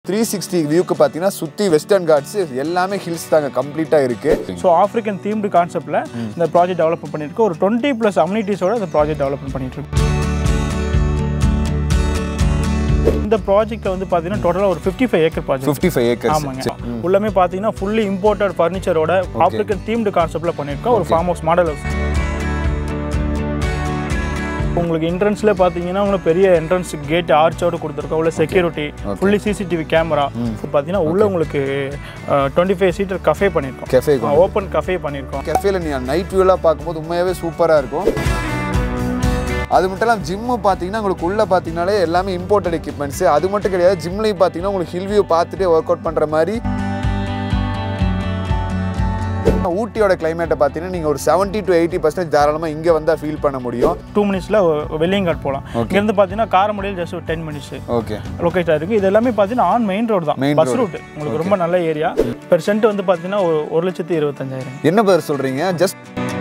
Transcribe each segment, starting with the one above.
Three sixty வியூக்கு பார்த்தீங்கன்னா சுற்றி western God's எல்லாமே ஹில்ஸ் தாங்க கம்ப்ளீட்டாக இருக்குது ஸோ ஆஃப்ரிக்கன் தீம்டு கான்செப்ட்டில் இந்த ப்ராஜெக்ட் டெவலப் பண்ணியிருக்கோம் ஒரு டுவெண்ட்டி ப்ளஸ் அம்யூனிட்டிஸோட இந்த ப்ராஜெக்ட் டெவலப்மெண்ட் பண்ணிட்டு இருக்கோம் இந்த ப்ராஜெக்ட்டில் வந்து பார்த்தீங்கன்னா டோட்டலாக ஒரு fifty five acre project fifty five acres ஆமாங்க உள்ளமே பார்த்தீங்கன்னா ஃபுல்லி இம்போர்ட்டட் ஃபர்னிச்சரோட ஆஃப்ரிக்கன் தீம்டு கான்செப்ட்டில் பண்ணியிருக்கோம் ஒரு ஃபார்ம் ஹவுஸ் மாடல் ஹவுஸ் உங்களுக்கு என்ட்ரன்ஸ்ல பார்த்தீங்கன்னா உங்களுக்கு பெரிய என்ட்ரன்ஸ் கேட் ஆர்ச்சோட கொடுத்துருக்கோம் உள்ள செக்யூரிட்டி ஃபுல்லி சிசிடிவி கேமரா பார்த்தீங்கன்னா உள்ள உங்களுக்கு டுவெண்ட்டி ஃபைவ் சீட்டர் கஃபே பண்ணியிருக்கோம் கெஃபே ஓப்பன் கஃபே பண்ணியிருக்கோம் கெஃபேல நீ நைட் வியூலாம் பார்க்கும்போது உண்மையாகவே சூப்பராக இருக்கும் அது மட்டும் இல்லாமல் ஜிம்மு பார்த்தீங்கன்னா உங்களுக்கு உள்ளே பார்த்தீங்கனாலே எல்லாமே இம்போர்ட்டட் எக்யூப்மெண்ட்ஸு அது மட்டும் கிடையாது ஜிம்லையும் பார்த்தீங்கன்னா உங்களுக்கு ஹில் வியூ பார்த்துட்டே ஒர்க் அவுட் பண்ணுற மாதிரி ஊட்டியோட கிளைமேட்டை பார்த்தீங்கன்னா நீங்கள் ஒரு செவன்ட்டி டு எயிட்டி பர்சன்டேஜ் தாராளமாக இங்கே வந்தால் ஃபீல் பண்ண முடியும் டூ மினிட்ஸில் வெள்ளியங்காட் போகலாம் இங்கேருந்து பார்த்தீங்கன்னா காரமடையில் ஜஸ்ட் ஒரு டென் மினிட்ஸ் ஓகே லொக்கேட் ஆயிருக்கு இது எல்லாமே பார்த்தீங்கன்னா ஆன் மெயின் ரோடு தான் Main பஸ் ரூட் உங்களுக்கு ரொம்ப நல்ல ஏரியா பெர் சென்ட் வந்து பார்த்தீங்கன்னா ஒரு ஒரு லட்சத்தி இருபத்தஞ்சாயிரம் என்ன பேர் சொல்கிறீங்க just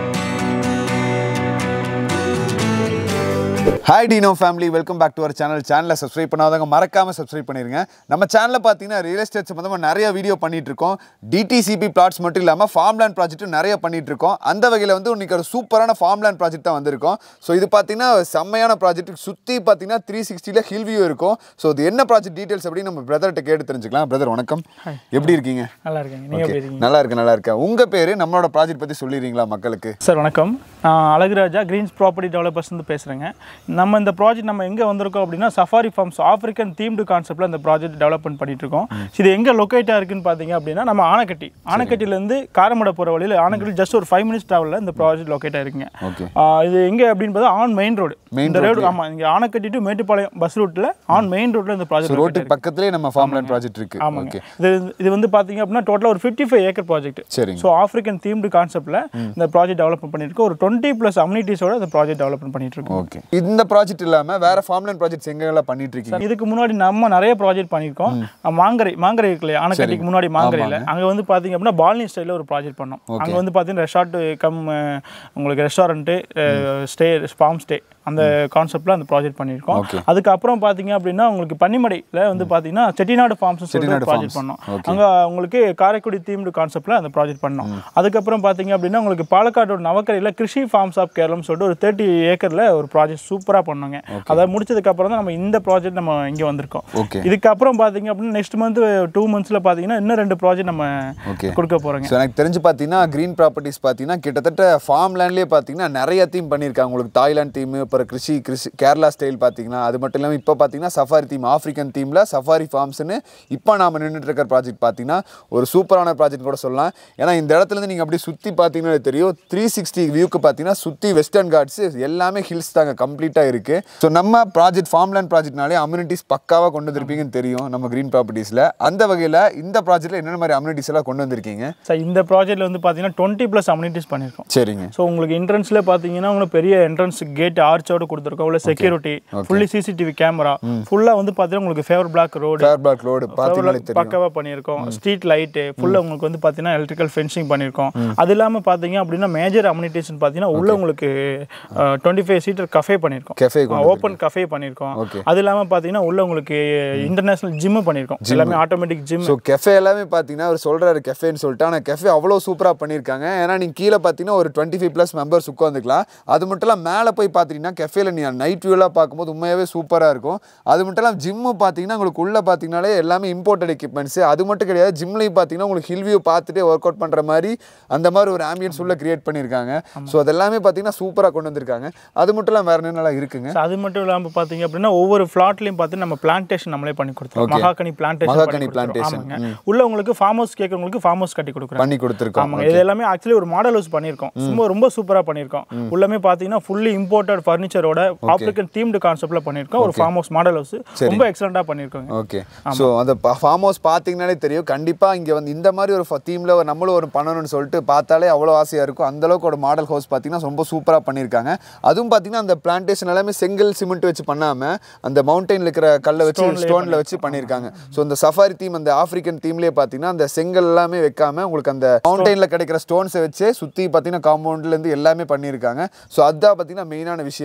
hi Dino family welcome back to our channel சேனலை சப்ஸ்கிரைப் பண்ணாதவங்க மறக்காம சப்ஸ்கிரைப் பண்ணிருங்க நம்ம சேனலில் பார்த்தீங்கன்னா ரியல் எஸ்டேட் சம்மந்தமாக நிறைய வீடியோ பண்ணிட்டு இருக்கோம் டிடிசிபி பிளாட்ஸ் மட்டும் இல்லாமல் ஃபார்ம் லேண்ட் ப்ராஜெக்ட்டும் நிறைய பண்ணிட்டு இருக்கோம் அந்த வகையில் வந்து இன்னைக்கு ஒரு சூப்பரான ஃபார்ம் லேண்ட் ப்ராஜெக்ட் தான் வந்திருக்கோம் ஸோ இது பார்த்தீங்கன்னா செம்மையான ப்ராஜெக்ட் சுற்றி பார்த்தீங்கன்னா த்ரீ சிக்ஸ்டியில் ஹில் வியூ இருக்கும் ஸோ இது என்ன ப்ராஜெக்ட் டீட்டெயில்ஸ் அப்படின்னு நம்ம பிரதர்கிட்ட கேட்டு தெரிஞ்சுக்கலாம் பிரதர் வணக்கம் எப்படி இருக்கீங்க நல்லா இருக்கீங்க நீங்கள் எப்படி இருக்கீங்க நல்லா இருக்கு நல்லா இருக்கேன் உங்க பேரு நம்மளோட ப்ராஜெக்ட் பத்தி சொல்லிடுறீங்களா மக்களுக்கு சார் வணக்கம் நான் அழகுராஜா கிரீன்ஸ் ப்ராப்பர்ட்டி டெவலப்பர்ஸ் வந்து பேசுகிறேங்க நம்ம இந்த ப்ராஜெக்ட் நம்ம எங்கே வந்திருக்கோம் அப்படின்னா சஃபாரி ஃபார்ம்ஸ் ஆஃப்ரிக்கன் தீம்டு கான்செப்ட்டில் இந்த ப்ராஜெக்ட் டெவலப்மெண்ட் பண்ணிட்டு இருக்கோம் இது எங்கே லொக்கேட்டாக இருக்குன்னு பார்த்தீங்க அப்படின்னா நம்ம ஆனக்கட்டி ஆனக்கட்டிலேருந்து காரமடை போகிற வழியில் ஆனக்கட்டி ஜஸ்ட் ஒரு ஃபைவ் மினிட்ஸ் ட்ராவலில் இந்த ப்ராஜெக்ட் லொக்கேட்டாக இருக்குங்க ஓகே ஆ, இது எங்கே அப்படின்னு பார்த்தா ஆன் மெயின் ரோடு Main இந்த ரோடு ஆமாம் இங்கே ஆனக்கட்டி டு மேட்டுப்பாளையம் பஸ் ரூட்டில் ஆன் மெயின் ரோட்டில் இந்த ப்ராஜெக்ட் ரோட்டுக்கு பக்கத்துலயே நம்ம ஃபார்ம் லேண்ட் ப்ராஜெக்ட் இருக்கு ஆமாங்க ஓகே இது இது வந்து பார்த்தீங்க அப்படின்னா டோட்டலாக ஒரு ஃபிஃப்டி ஃபைவ் ஏக்கர் ப்ராஜெக்ட் சரிங்க ஸோ ஆஃப்ரிக்கன் தீம்டு கான்செப்ட்டில் இந்த ப்ராஜெக்ட் டெவலப்மெண்ட் பண்ணியிருக்கோம் ஒரு டுவெண்ட்டி ப்ளஸ் அம்யூனிட்டிஸோட இந்த ப்ராஜெக்ட் டெவலப்மெண்ட் பண்ணிட்டு இருக்கோம் ஓகே இந்த ப்ராஜெக்ட் இல்லாம வேற ஃபார்ம் லேண்ட் ப்ராஜெக்ட்ஸ் எங்கெல்லாம் பண்ணிட்டு இருக்கீங்க இதுக்கு முன்னாடி நம்ம நிறைய ப்ராஜெக்ட் பண்ணியிருக்கோம் மாங்கரை மாங்கரை இருக்கு இல்லையா ஆனக்கட்டிக்கு முன்னாடி மாங்கரையில் அங்கே வந்து பார்த்தீங்க அப்படின்னா பால்னி ஸ்டைலில் ஒரு ப்ராஜெக்ட் பண்ணோம் அங்கே வந்து பார்த்தீங்கன்னா ரெசார்ட் கம் அஹ், உங்களுக்கு ரெஸ்டாரண்ட்டு ஸ்டே ஃபார்ம் ஸ்டே அந்த கான்செப்டில் அந்த ப்ராஜெக்ட் பண்ணியிருக்கோம் Okay. அதுக்கப்புறம் பார்த்தீங்க அப்படின்னா உங்களுக்கு பன்னிமடையில் வந்து பார்த்தீங்கன்னா செட்டிநாடு ஃபார்ம்ஸ் சொல்லி செட்டிநாடு ப்ராஜெக்ட் farms. பண்ணோம் Okay. அங்கே உங்களுக்கு காரைக்குடி தீம்டு கான்செப்டில் அந்த ப்ராஜெக்ட் பண்ணோம் அதுக்கப்புறம் பார்த்தீங்க அப்படின்னா உங்களுக்கு பாலக்காடோட நவக்கரையில் கிருஷி ஃபார்ம்ஸ் ஆஃப் கேரளம் சொல்லிட்டு ஒரு தேர்ட்டி ஏக்கரில் ஒரு ப்ராஜெக்ட் சூப்பராக பண்ணோங்க அதை முடிச்சதுக்கப்புறம் தான் நம்ம இந்த ப்ராஜெக்ட் நம்ம இங்கே வந்திருக்கோம் ஓகே இதுக்கப்புறம் பார்த்தீங்க அப்படின்னா நெக்ஸ்ட் மந்த் டூ மந்த்ஸில் பார்த்தீங்கன்னா இன்னும் ரெண்டு ப்ராஜெக்ட் நம்ம ஓகே கொடுக்க போகிறோங்க ஸோ எனக்கு தெரிஞ்சு பார்த்தீங்கன்னா க்ரீன் ப்ராப்பர்ட்டிஸ் பார்த்தீங்கன்னா கிட்டத்தட்ட ஃபார்ம் லேண்ட்லேயே பார்த்தீங்கன்னா நிறைய தீம் பண்ணியிருக்காங்க உங்களுக்கு தாய்லாந்து தீம் அப்புறம் கிருஷி கிருஷி கேரளா ஸ்டைல் பார்த்தீங்கன்னா அது மட்டும் இல்லாமல் இப்போ பார்த்தீங்கன்னா சஃபாரி தீம் ஆஃப்ரிக்கன் தீமில் சஃபாரி ஃபார்ம்ஸ்னு இப்போ நாம நின்றுட்டு இருக்கிற ப்ராஜெக்ட் பார்த்தீங்கன்னா ஒரு சூப்பரான ப்ராஜெக்ட் கூட சொல்லலாம் ஏன்னா இந்த இடத்துலேருந்து நீங்கள் அப்படியே சுற்றி பார்த்தீங்கன்னா தெரியும் த்ரீ சிக்ஸ்டி வியூக்கு பார்த்தீங்கன்னா சுற்றி வெஸ்டர்ன் காட்ஸ் எல்லாமே ஹில்ஸ் தாங்க கம்ப்ளீட்டாக இருக்குது ஸோ நம்ம ப்ராஜெக்ட் ஃபார்ம் லேண்ட் ப்ராஜெக்ட்னாலே அம்யூனிட்டிஸ் பக்காவாக கொண்டு வந்திருப்பீங்கன்னு தெரியும் நம்ம க்ரீன் ப்ராப்பர்ட்டிஸில் அந்த வகையில் இந்த ப்ராஜெக்ட்டில் என்னென்ன மாதிரி அம்யூனிட்டிஸ் எல்லாம் கொண்டு வந்திருக்கீங்க சார் இந்த ப்ராஜெக்ட்டில் வந்து பார்த்தீங்கன்னா டுவெண்ட்டி ப்ளஸ் அம்யூனிட்டிஸ் பண்ணியிருக்கோம் சரிங்க ஸோ உங்களுக்கு என்ட்ரன்ஸில் பார்த்தீங்கன்னா உங்களுக்கு பெரிய என்ட்ரன்ஸ் கேட் ஆர்ச்சோட கொடுத்துருக்கோம் உள்ள செக்யூரிட்டி ஃபுல்லி சிசிடிவி கேமரா ஃபுல்லாக வந்து பார்த்தீங்கன்னா உங்களுக்கு paver block road paver block road பார்த்தீங்கன்னாலே தெரியும் பக்காவாக பண்ணியிருக்கோம் ஸ்ட்ரீட் லைட்டு ஃபுல்லாக உங்களுக்கு வந்து பார்த்தீங்கன்னா எலக்ட்ரிக்கல் ஃபென்சிங் பண்ணியிருக்கோம் அது இல்லாமல் பார்த்தீங்க அப்படின்னா மேஜர் அம்யூனிட்டிஸ்னு பார்த்தீங்கன்னா உள்ள உங்களுக்கு டுவெண்ட்டி ஃபைவ் சீட்டர் கஃபே பண்ணியிருக்கோம் கெஃபே ஓப்பன் கஃபே பண்ணியிருக்கோம் Okay. அது இல்லாமல் பார்த்தீங்கன்னா உள்ள உங்களுக்கு இன்டர்நேஷனல் ஜிம்மு பண்ணியிருக்கோம் எல்லாமே ஆட்டோமேட்டிக் ஜிம் ஸோ கெஃபே எல்லாமே பார்த்தீங்கன்னா அவர் சொல்கிறாரு கெஃபேன்னு சொல்லிட்டு ஆனால் கெஃபே அவ்வளோ சூப்பராக பண்ணியிருக்காங்க ஏன்னா நீங்கள் கீழே பார்த்தீங்கன்னா ஒரு டுவெண்ட்டி ஃபைவ் ப்ளஸ் மெம்பர்ஸ் உட்காந்துக்கலாம் அது மட்டும் இல்லாமல் மேலே போய் பார்த்தீங்கன்னா கெஃபேல நீ நைட் வியூலாம் பார்க்கும்போது உண்மையாகவே சூப்பராக இருக்கும் அது மட்டும் இல்லாமல் ஜிம்மு பார்த்தீங்கன்னா உங்களுக்கு உள்ளே பார்த்தீங்கனாலே எல்லாமே இம்போர்ட்டட் எக்யூப்மெண்ட்ஸு அது மட்டும் கிடையாது ஜிம்லையும் பார்த்தீங்கன்னா உங்களுக்கு ஹில் வியூ பார்த்துட்டே ஒர்க் அவுட் பண்ணுற மாதிரி அந்த மாதிரி ஒரு ஆம்பியன்ஸ் உள்ள கிரியேட் பண்ணியிருக்காங்க ஸோ அதெல்லாமே பார்த்தீங்கன்னா சூப்பராக கொண்டு வந்திருக்காங்க அது மட்டும் இல்லாமல் வேறு என்னென்னலாம் இருக்குங்க So, அது மட்டும் இல்லாமல் பார்த்தீங்க அப்படின்னா ஒவ்வொரு ஃப்ளாட்லையும் பார்த்து நம்ம பிளான்டேஷன் நம்மளே பண்ணி கொடுத்துருவோம் Okay. Mahogany plantation mahogany plantation. ஆமாங்க உள்ள உங்களுக்கு ஃபார்ம் ஹவுஸ் கேட்கறவங்களுக்கு ஃபார்ம் ஹவுஸ் கட்டி கொடுக்குறோம் பண்ணி கொடுத்துருக்கோம் ஆமாங்க இது எல்லாமே ஆக்சுவலி ஒரு மாடல் ஹவுஸ் பண்ணியிருக்கோம் சும்மா ரொம்ப சூப்பராக பண்ணியிருக்கோம் உள்ளமே பார்த்தீங்கன்னா ஃபுல்லி இம்போர்ட்டட் ஃபர்னிச்சரோட ஆப்ரிக்கன் தீம்டு கான்செப்ட்ல பண்ணியிருக்கோம் ஒரு ஃபார்ம் ஹவுஸ் மாடல் ஹவுஸ் ரொம்ப எக்ஸலண்ட்டாக பண்ணியிருக்கோங்க ஓகே ஸோ அந்த ஃபார்ம் ஹவுஸ் பார்த்தீங்கனாலே தெரியும் கண்டிப்பாக இங்கே வந்து இந்த மாதிரி ஒரு தீமில் ஒரு நம்மளும் ஒரு பண்ணணும்னு சொல்லிட்டு பார்த்தாலே அவ்வளோ ஆசையாக இருக்கும் அந்த அளவுக்கு ஒரு மாடல் ஹவுஸ் பார்த்தீங்கன்னா ரொம்ப சூப்பராக பண்ணியிருக்காங்க அதுவும் பார்த்தீங்கன்னா அந்த பிளான்டேஷன் எல்லாமே செங்கல் சிமெண்ட் வச்சு பண்ணாமல் அந்த மவுண்டெயினில் இருக்கிற கல்லை வச்சு ஸ்டோனில் வச்சு பண்ணியிருக்காங்க ஸோ இந்த சஃபாரி தீம் அந்த ஆஃப்ரிக்கன் தீம்லேயே பார்த்தீங்கன்னா அந்த செங்கல் எல்லாமே வைக்காம உங்களுக்கு அந்த மவுண்டெயினில் கிடைக்கிற ஸ்டோன்ஸை வச்சே சுற்றி பார்த்தீங்கன்னா காம்பவுண்ட்லேருந்து எல்லாமே பண்ணியிருக்காங்க ஸோ அதுதான் பார்த்தீங்கன்னா மெயினான விஷயமே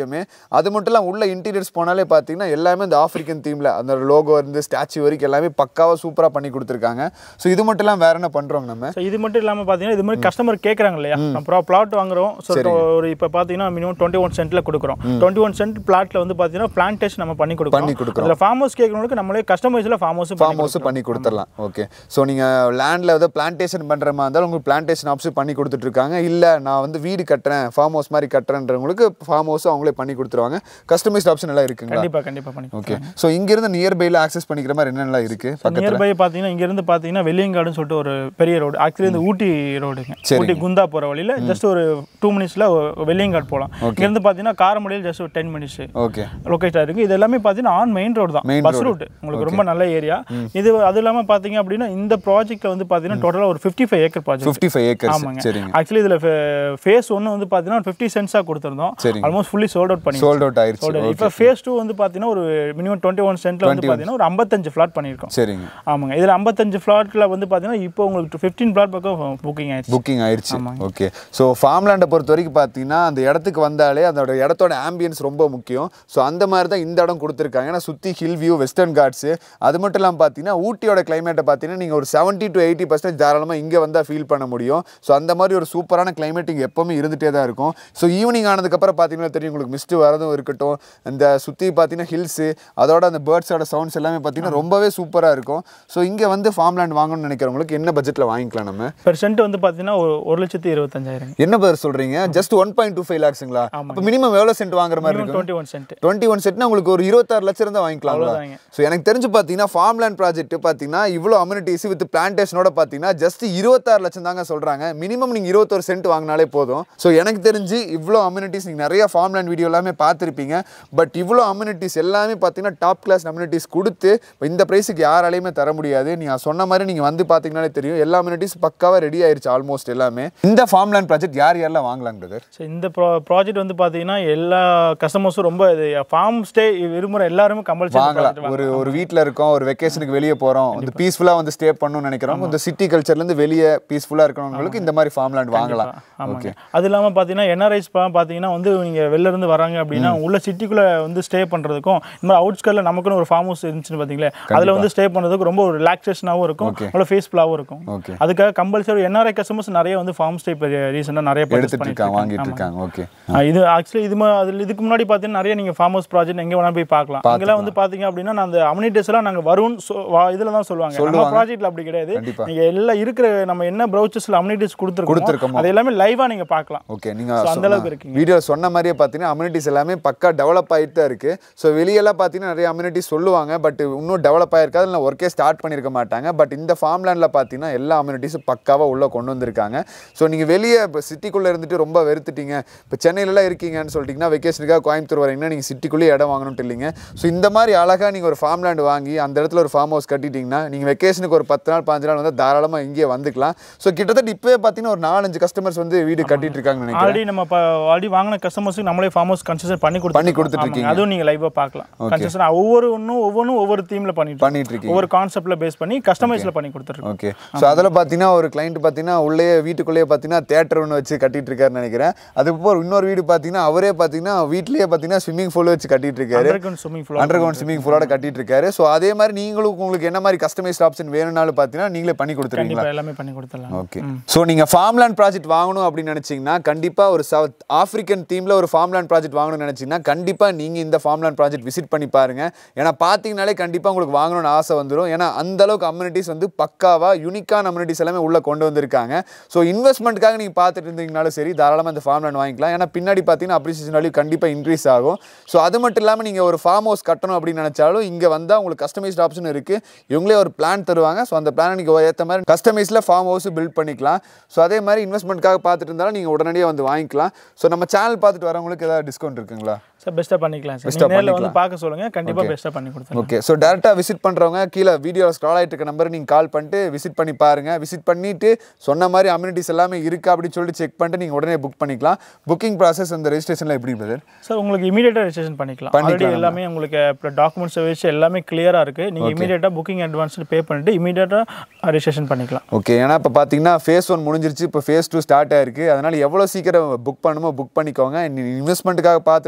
விஷயமே அது மட்டும் இல்லாமல் உள்ள இன்டீரியர்ஸ் போனாலே பார்த்தீங்கன்னா எல்லாமே இந்த ஆஃப்ரிக்கன் தீமில் அந்த லோகோ இருந்து ஸ்டாச்சு வரைக்கும் எல்லாமே பக்காவாக சூப்பராக பண்ணி கொடுத்துருக்காங்க ஸோ இது மட்டும் இல்லாமல் வேற என்ன பண்ணுறோங்க நம்ம ஸோ இது மட்டும் இல்லாமல் பார்த்தீங்கன்னா இது மாதிரி கஸ்டமர் கேட்குறாங்க இல்லையா நம்ம பிளாட் வாங்குறோம் ஸோ ஒரு இப்போ பார்த்தீங்கன்னா மினிமம் டுவெண்ட்டி ஒன் சென்ட்டில் கொடுக்குறோம் டுவெண்ட்டி ஒன் சென்ட் பிளாட்ல வந்து பார்த்தீங்கன்னா பிளான்டேஷன் நம்ம பண்ணி கொடுக்குறோம் பண்ணி கொடுக்குறோம். அதில் ஃபார்ம் ஹவுஸ் கேட்கறவங்களுக்கு நம்மளே கஸ்டமைஸில் ஃபார்ம் ஹவுஸ் ஃபார்ம் ஹவுஸ் பண்ணி கொடுத்துடலாம் ஓகே ஸோ நீங்கள் லேண்டில் ஏதோ பிளான்டேஷன் பண்ணுற மாதிரி இருந்தாலும் உங்களுக்கு பிளான்டேஷன் ஆப்ஷன் பண்ணி கொடுத்துட்ருக்காங்க இல்லை நான் வந்து வீடு கட்டுறேன் ஃபார்ம் ஹவுஸ் மாதிரி கட்டுறேன்றவங்களுக்கு ஃபார்ம் ஹவுஸ் அவங்களே பண்ணி கொடுத்துருவாங்க கஸ்டமைஸ்ட் ஆப்ஷன் எல்லாம் இருக்குங்களா கண்டிப்பாக கண்டிப்பாக பண்ணி ஓகே ஸோ இங்கேருந்து நியர்பையில் ஆக்சஸ் பண்ணிக்கிற மாதிரி என்னென்னலாம் இருக்குது பக்கத்தில் நியர்பை பார்த்தீங்கன்னா இங்கேருந்து பார்த்தீங்கன்னா வெள்ளியங்காடுன்னு சொல்லிட்டு ஒரு பெரிய ரோடு ஆக்சுவலி இந்த ஊட்டி ரோடுங்க சரிங்க. ஊட்டி குந்தா போகிற வழியில் ஜஸ்ட் ஒரு டூ மினிட்ஸில் வெள்ளியங்காடு போகலாம் இங்கேருந்து பார்த்தீங்கன்னா காரமடையில் ஜஸ்ட் ஒரு டென் மினிட்ஸ் ஓகே லொக்கேட் ஆயிருக்கு இது எல்லாமே பார்த்தீங்கன்னா ஆன் மெயின் ரோடு தான் Main பஸ் road. ரூட் உங்களுக்கு ரொம்ப நல்ல ஏரியா இது அது இல்லாமல் பார்த்தீங்க அப்படின்னா இந்த ப்ராஜெக்ட்ல வந்து பார்த்தீங்கன்னா டோட்டலாக ஒரு fifty five acre project fifty five acres ஆமாங்க சரிங்க ஆக்சுவலி இதில் ஃபேஸ் ஒன்று வந்து பார்த்தீங்கன்னா ஃபிஃப்டி சென்ஸாக கொடுத்துருந்தோம் சரிங்க. ஆல்மோஸ்ட் ஃபுல்லி சோல்ட் அவுட் பண்ணி சோல்ட் அவுட் ஆயிருச்சு சோல்ட் இப்போ ஃபேஸ் டூ வந்து பார்த்தீங்கன்னா ஒரு மினிமம் டுவெண்ட்டி ஒன் சென்ட்ல வந்து பார்த்தீங்கன்னா ஒரு ஐம்பத்தஞ்சு ஃப்ளாட் பண்ணியிருக்கோம் சரிங்க ஆமாங்க இதில் ஐம்பத்தஞ்சு ஃப்ளாட்டில் வந்து பார்த்தீங்கன்னா இப்போ உங்களுக்கு ஃபிஃப்டீன் ஃப்ளாட் பக்கம் புக்கிங் ஆயிடுச்சு புக்கிங் ஆயிடுச்சு ஓகே ஸோ ஃபார்ம்லேண்டை பொறுத்த வரைக்கும் பார்த்தீங்கன்னா அந்த இடத்துக்கு வந்தாலே அதோட இடத்தோட ஆம்பியன்ஸ் ரொம்ப முக்கியம் ஸோ அந்த மாதிரி தான் இந்த இடம் கொடுத்துருக்காங்க ஏன்னா சுற்றி ஹில் வியூ வெஸ்டர்ன் காட்ஸு அது மட்டும் இல்லாமல் பார்த்தீங்கன்னா ஊட்டியோட கிளைமேட்டை பார்த்தீங்கன்னா நீங்கள் ஒரு செவன்ட்டி டு எயிட்டி பர்சன்டேஜ் தாராளமாக இங்கே வந்தால் ஃபீல் பண்ண முடியும் ஸோ அந்த மாதிரி ஒரு சூப்பரான கிளைமேட் இங்கே எப்போவுமே இருந்துகிட்டே தான் இருக்கும் ஸோ ஈவினிங் ஆனதுக்கப்புறம் பார்த்தீங்கன்னா தெரியும் உங்களுக்கு மிஸ்ட் வரதும் இருக்கட்டும் இந்த சுற்றி பார்த்தீங்கன்னா ஹில்ஸு அதோட அந்த பேர்ட்ஸோட சவுண்ட்ஸ் எல்லாமே பார்த்தீங்கன்னா ரொம்பவே சூப்பராக இருக்கும் ஸோ இங்கே வந்து ஃபார்ம்லேண்ட் வாங்கணும்னு நினைக்கிறவங்களுக்கு என்ன பட்ஜெட்டில் வாங்கிக்கலாம் நம்ம பெர் சென்ட் வந்து பார்த்தீங்கன்னா ஒரு ஒரு லட்சத்தி இருபத்தஞ்சாயிரம் என்ன பேர் சொல்றீங்க just one point two five லேக்ஸுங்களா அப்போ மினிமம் எவ்வளோ சென்ட் வாங்குற மாதிரி இருக்கும் twenty one cent twenty one செட்னா உங்களுக்கு ஒரு இருபத்தாறு லட்சம் இருந்தால் வாங்கிக்கலாம் அவ்வளோதாங்க. ஸோ எனக்கு தெரிஞ்சு பார்த்தீங்கன்னா ஃபார்ம்லேண்ட் ப்ராஜெக்ட் பார்த்தீங்கன்னா இவ்வளோ அம்யூனிட்டிஸ் வித் பிளான்டேஷனோட பார்த்தீங்கன்னா ஜஸ்ட் இருபத்தாறு லட்சம் தாங்க சொல்கிறாங்க மினிமம் நீங்கள் இருபத்தொரு சென்ட் வாங்கினாலே போதும் ஸோ எனக்கு தெரிஞ்சு இவ்வளோ அம்யூனிட்டிஸ் நீங்கள் நிறைய ஃபார்ம்லேண்ட் வீடியோ எல்லாமே பார்த்துருப்பீங்க பட் இவ்வளோ அம்யூனிட்டிஸ் எல்லாமே பார்த்தீங்கன்னா டாப் கிளாஸ் அம்யூனிட்டிஸ் கொடுத்து இந்த ப்ரைஸுக்கு யாராலையுமே தர முடியாது நீங்கள் சொன்ன மாதிரி நீங்கள் வந்து பார்த்தீங்கன்னாலே தெரியும் எல்லா அம்யூனிட்டிஸ் பக்காவாக ரெடி ஆயிருச்சு ஆல்மோஸ்ட் எல்லாமே இந்த ஃபார்ம்லேண்ட் ப்ராஜெக்ட் யார் யாரெல்லாம் வாங்கலாங்க பிரதர் ஸோ இந்த ப்ரா ப்ராஜெக்ட் வந்து பார்த்தீங்கன்னா எல்லா கஸ்டமர்ஸும் ரொம்ப இது ஃபார்ம் ஸ்டே விரும்புகிற எல்லாருமே கம்பல்சரி வாங்கலாம் ஒரு ஒரு வீட்டில் இருக்கோம் ஒரு வெக்கேஷனுக்கு வெளியே போகிறோம் வந்து பீஸ்ஃபுல்லாக வந்து ஸ்டே பண்ணணும்னு நினைக்கிறோம் இந்த சிட்டி கல்ச்சர்லேருந்து வெளியே பீஸ்ஃபுல்லாக இருக்கிறவங்களுக்கு இந்த மாதிரி ஃபார்ம்லேண்ட் வாங்கலாம் ஆமாங்க அது இல்லாமல் பார்த்தீங்கன்னா என்ஆர்ஐஸ் பார்த்தீங்கன்னா வந்து நீங்கள் வெளில இருந்து வராங்க அப்படின்னா உள்ள சிட்டிக்குள்ளே வந்து ஸ்டே பண்ணுறதுக்கும் இந்த மாதிரி அவுட்ஸ்கரில் நமக்குன்னு ஒரு ஃபார்ம் ஹவுஸ் இருந்துச்சுன்னு பார்த்தீங்களே அதில் வந்து ஸ்டே பண்ணுறதுக்கு ரொம்ப ஒரு ரிலாக்ஸேஷனாகவும் இருக்கும் நல்ல ஃபேஸ்ஃபுல்லாகவும் இருக்கும் ஓகே அதுக்காக கம்பல்சரி என்ஆர்ஐ கஸ்டமர்ஸ் நிறைய வந்து ஃபார்ம் ஸ்டே ரீசெண்டாக நிறைய purchase எடுத்துட்டு பண்ணிட்டு இருக்காங்க வாங்கிட்டு ஆமாங்க. இருக்காங்க ஓகே ஆ, இது ஆக்சுவலி இது மா- அதுல இதுக்கு முன்னாடி பார்த்தீங்கன்னா நிறைய நீங்கள் ஃபார்ம் ஹவுஸ் ப்ராஜெக்ட் எங்கே வேணால் போய் பார்க்கலாம் அங்கெல்லாம் வந்து பார்த்தீங்க அப்படின்னா நான் அந்த அம்யூனிட்டிஸ் எல்லாம் நாங்கள் வரும்னு சொ- வா- இதுல தான் சொல்லுவாங்க நம்ம ப்ராஜெக்ட்ல அப்படி கிடையாது கண்டிப்பா. நீங்க எல்லாம் இருக்கிற நம்ம என்ன ப்ரௌச்சர்ஸ்ல அம்யூனிட்டிஸ் கொடுத்துருக்கோம் கொடுத்திருக்கோமோ. அது எல்லாமே லைவா நீங்க பார்க்கலாம் ஓகே So, நீங்கள் அந்த அளவுக்கு இருக்கீங்க வீடியோ சொன்ன மாதிரியே பார்த்தீங்கன்னா அம்யூனிட்டிஸ் எல்லாமே பக்கா டெவலப் ஆகிட்டு தான் இருக்குது ஸோ வெளியெல்லாம் பார்த்தீங்கன்னா நிறைய அம்யூனிட்டிஸ் சொல்லுவாங்க பட் இன்னும் டெவலப் ஆயிருக்காது இல்லை ஒர்க்கே ஸ்டார்ட் பண்ணியிருக்க மாட்டாங்க பட் இந்த ஃபார்ம்லேண்டில் பார்த்தீங்கன்னா எல்லா அம்யூனிட்டிஸும் பக்காவாக உள்ளே கொண்டு வந்திருக்காங்க ஸோ நீங்கள் வெளியே இப்போ சிட்டிக்குள்ளே இருந்துட்டு ரொம்ப வெறுத்துட்டீங்க இப்போ சென்னையிலலாம் இருக்கீங்கன்னு சொல்லிட்டீங்கன்னா வெக்கேஷனுக்காக கோயம்புத்தூர் வரீங்கன்னா நீங்கள் சிட்டிக்குள்ளேயே இடம் வாங்கணும்ட்டு இல்லைங்க ஸோ இந்த மாதிரி அழகாக நீங்கள் ஒரு ஃபார்ம்லேண்ட் வாங்கி அந்த இடத்துல ஒரு ஃபார்ம் ஹவுஸ் கட்டிட்டீங்கன்னா நீங்கள் வெக்கேஷனுக்கு ஒரு பத்து நாள் பாஞ்சு நாள் வந்து தாராளமாக இங்கேயே வந்துக்கலாம் ஸோ கிட்டத்தட்ட இப்போவே பார்த்தீங்கன்னா ஒரு நாலஞ்சு கஸ்டமர்ஸ் வந்து வீடு கட்டிட்டு இருக்காங்கன்னு நினைக்கிறேன் ஆல்ரெடி நம்ம ஆல்ரெடி வாங்கின கஸ்டமர்ஸ்க்கு நம்மளே ஃபார்ம் ஹவுஸ் கன்செஷன் பண்ணி கொடுத்து பண்ணி கொடுத்துட்டு இருக்கீங்க. அதுவும் நீங்க லைவா பார்க்கலாம் கன்செஷன் ஒவ்வொரு ஒன்றும் ஒவ்வொன்றும் ஒவ்வொரு தீம்ல பண்ணிட்டு இருக்கோம். பண்ணிட்டு இருக்கீங்க ஒவ்வொரு கான்செப்ட்ல பேஸ் பண்ணி கஸ்டமைஸ்ல பண்ணி கொடுத்துருக்கோம் ஓகே ஸோ அதில் பார்த்தீங்கன்னா ஒரு கிளைண்ட் பார்த்தீங்கன்னா உள்ளே வீட்டுக்குள்ளேயே பார்த்தீங்கன்னா தேட்டர் ஒன்று வச்சு கட்டிட்டு இருக்காருன்னு நினைக்கிறேன் அதுக்கப்புறம் இன்னொரு வீடு பார்த்தீங்கன்னா அவரே பார்த்தீங்கன்னா வீட்லேயே பார்த்தீங்கன்னா ஸ்விம்மிங் பூல் வச்சு கட்டிட்டு இருக்காரு underground swimming pool underground swimming பூலோட கட்டிட்டு இருக்காரு ஸோ அதே மாதிரி நீங்களும் உங்களுக்கு என்ன மாதிரி கஸ்டமைஸ்ட் ஆப்ஷன் வேணும்னாலும் பார்த்தீங்கன்னா நீங்களே பண்ணி கொடுத்துருவீங்களா கண்டிப்பா எல்லாமே பண்ணி கொடுத்துடலாம் ஓகே ஸோ நீங்கள் ஃபார்ம்லேண்ட் ப்ராஜெக்ட் வாங்கணும் அப்படின்னு நினச்சிங்கன்னா கண்டிப்பாக ஒரு சவுத் ஆஃப்ரிக்கன் தீமில் ஒரு ஃபார்ம்லேண்ட் ப்ராஜெக்ட் வாங்கணும்னு நினச்சிங்கன்னா கண்டிப்பாக நீங்கள் இந்த ஃபார்ம்லேண்ட் ப்ராஜெக்ட் விசிட் பண்ணி பாருங்கள் ஏன்னா பார்த்தீங்கனாலே கண்டிப்பாக உங்களுக்கு வாங்கணும்னு ஆசை வந்துடும் ஏன்னா அந்த அளவுக்கு அம்யூனிட்டிஸ் வந்து பக்காவாக யூனிக்கான அம்யூனிட்டிஸ் எல்லாமே உள்ளே கொண்டு வந்திருக்காங்க ஸோ இன்வெஸ்ட்மெண்ட்டுக்காக நீங்கள் பார்த்துட்டு இருந்தீங்கனாலும் சரி தாராளமாக இந்த ஃபார்ம்லேண்ட் வாங்கிக்கலாம் ஏன்னா பின்னாடி பார்த்தீங்கன்னா அப்ரிசியேஷன் வேல்யூ கண்டிப்பாக இன்க்ரீஸ் ஆகும் ஸோ அது மட்டும் இல்லாமல் நீங்கள் ஒரு ஃபார்ம் ஹவுஸ் கட்டணும் அப்படின்னு நினச்சாலும் இங்கே வந்தால் உங்களுக்கு கஸ்டமைஸ்ட் ஆப்ஷன் இருக்குது இவங்களே ஒரு பிளான் தருவாங்க ஸோ அந்த பிளானை நீங்கள் ஏற்ற மாதிரி கஸ்டமைஸில் ஃபார்ம் ஹவுஸ் பில்ட் பண்ணிக்கலாம் ஸோ அதே மாதிரி இன்வெஸ்ட்மெண்ட்காக பார்த்துட்டு இருந்தாலும் நீங்கள் உடனடியாக வந்து வாங்கிக்கலாம் ஸோ நம்ம சேனல் பார்த்துட்டு வரவங்களுக்கு ஏதாவது டிஸ்கவுண்ட் இருக்குங்களா சார் பெஸ்ட்டாக பண்ணிக்கலாம் சார் Best ஆ நீங்கள் நேரில் வந்து பண்ணிக்கலாம். பார்க்க சொல்லுங்க கண்டிப்பா பெஸ்ட்டாக பண்ணி கொடுத்துருங்க ஓகே ஸோ டேரெக்டாக விசிட் பண்ணுறவங்க கீழே வீடியோ ஸ்க்ரால் ஆகிட்டு இருக்க நம்பர் நீங்கள் கால் பண்ணிட்டு விசிட் பண்ணி பாருங்கள் விசிட் பண்ணிவிட்டு சொன்ன மாதிரி அம்யூனிட்டிஸ் எல்லாமே இருக்கா அப்படின்னு சொல்லிட்டு செக் பண்ணிட்டு நீங்கள் உடனே புக் பண்ணிக்கலாம் புக்கிங் ப்ராசஸ் அந்த ரெஜிஸ்ட்ரேஷனில் எப்படி பிரதர் சார் உங்களுக்கு இமீடியட்டாக ரெஜிஸ்ட்ரேஷன் பண்ணிக்கலாம் ஆல்ரெடி எல்லாமே உங்களுக்கு டாக்குமெண்ட்ஸ் வச்சு எல்லாமே கிளியராக இருக்குது நீங்கள் இமீடியட்டாக புக்கிங் அட்வான்ஸ் பே பண்ணிட்டு இமீடியட்டாக ரெஜிஸ்ட்ரேஷன் பண்ணிக்கலாம் ஓகே ஏன்னா இப்போ பார்த்தீங்கன்னா ஃபேஸ் ஒன் முடிஞ்சிருச்சு இப்போ ஃபேஸ் டூ ஸ்டார்ட் ஆயிருக்கு அதனால் எவ்வளோ சீக்கிரம் புக் பண்ணுமோ புக் பண்ணிக்கோங்க இன்வெஸ்ட்மெண்ட்டுக்காக பார்த்துட்டு இருந்தாலும் சரி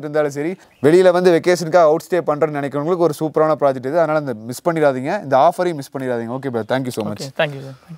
மாதிரி வெளியில் வந்து வெக்கேஷனுக்காக அவுட் ஸ்டே பண்ணுறேன்னு நினைக்கிறவங்களுக்கு ஒரு சூப்பரான ப்ராஜெக்ட் இது அதனால் இந்த மிஸ் பண்ணிடாதீங்க இந்த ஆஃபரையும் மிஸ் பண்ணிடாதீங்க okay brother thank you so much okay thank you sir